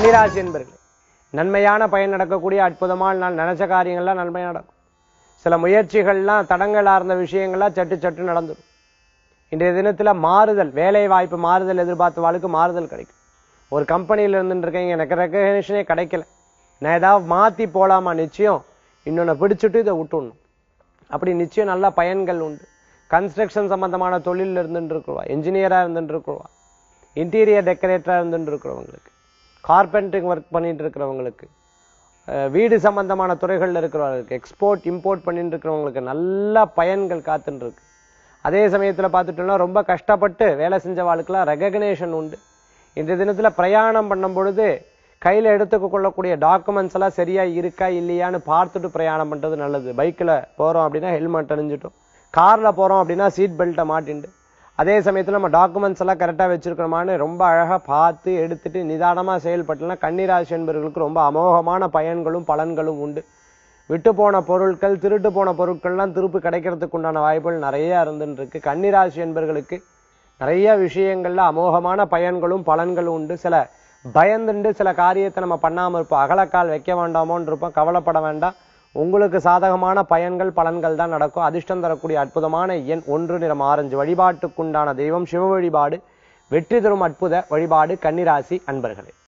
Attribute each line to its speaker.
Speaker 1: கன்னிராசி என்பர்களே நன்மையான பயன் நடக்கக்கூடிய அற்புதமான நாள் நினைச்ச காரியங்கள்லாம் நன்மை நடக்கும் சில முயற்சிகள்லாம் தடங்களாக இருந்த விஷயங்கள்லாம் சட்டு சட்டு நடந்துடும் இன்றைய தினத்துல மாறுதல் வேலை வாய்ப்பு மாறுதல் எதிர்பார்த்த வாழ்க்கை மாறுதல் கிடைக்கும் ஒரு கம்பெனியில் இருந்துட்டு இருக்கீங்க எனக்கு ரெக்கக்னேஷனே கிடைக்கல நான் ஏதாவது மாத்தி போலாமா நிச்சயம் இன்னொன்னு பிடிச்சிட்டு இதை விட்டுடணும் அப்படி நிச்சயம் நல்ல பயன்கள் உண்டு கன்ஸ்ட்ரக்ஷன் சம்பந்தமான தொழிலில் இருந்துட்டு இருக்கிறவா என்ஜினியராக இருந்துட்டு இருக்கிறவா இன்டீரியர் டெக்கரேட்டராக இருந்துட்டு இருக்கிறவங்களுக்கு கார்பெண்டரிங் ஒர்க் பண்ணிட்டு இருக்கிறவங்களுக்கு அஹ், வீடு சம்பந்தமான துறைகள்ல இருக்கிறவங்களுக்கு எக்ஸ்போர்ட் இம்போர்ட் பண்ணிட்டு இருக்கிறவங்களுக்கு நல்ல பயன்கள் காத்துட்டு இருக்கு அதே சமயத்துல பார்த்துட்டோம்னா ரொம்ப கஷ்டப்பட்டு வேலை செஞ்ச வாழ்க்கெல்லாம் ரெகக்னேஷன் உண்டு இன்றைய தினத்துல பிரயாணம் பண்ணும் பொழுது கையில எடுத்துக்க கொள்ளக்கூடிய டாக்குமெண்ட்ஸ் எல்லாம் சரியா இருக்கா இல்லையான்னு பார்த்துட்டு பிரயாணம் பண்றது நல்லது பைக்ல போறோம் அப்படின்னா ஹெல்மெட் அணிஞ்சிட்டோம் கார்ல போறோம் அப்படின்னா சீட் பெல்ட்டை மாட்டிண்டு அதே சமயத்துல நம்ம டாக்குமெண்ட்ஸ் எல்லாம் கரெக்டா வச்சிருக்கிறோமான்னு ரொம்ப அழகா பார்த்து எடுத்துட்டு நிதானமா செயல்பட்டோம்னா கன்னிராசி என்பவர்களுக்கு ரொம்ப அமோகமான பயன்களும் பலன்களும் உண்டு விட்டு போன பொருட்கள் திருட்டு போன பொருட்கள்லாம் திருப்பி கிடைக்கிறதுக்கு உண்டான வாய்ப்புகள் நிறைய இருந்துட்டு இருக்கு கன்னிராசி என்பவர்களுக்கு நிறைய விஷயங்கள்ல அமோகமான பயன்களும் பலன்களும் உண்டு சில பயந்துண்டு சில காரியத்தை நம்ம பண்ணாம இருப்போம் அகலக்கால் வைக்க வேண்டாமோன்னு இருப்போம் கவலைப்பட வேண்டாம் உங்களுக்கு சாதகமான பயன்கள் பலன்கள் தான் நடக்கும் அதிர்ஷ்டம் தரக்கூடிய அற்புதமான எண் ஒன்று நிறம் ஆரஞ்சு வழிபாட்டுக்குண்டான தெய்வம் சிவ வழிபாடு வெற்றி தரும் அற்புத வழிபாடு கன்னிராசி அன்பர்களே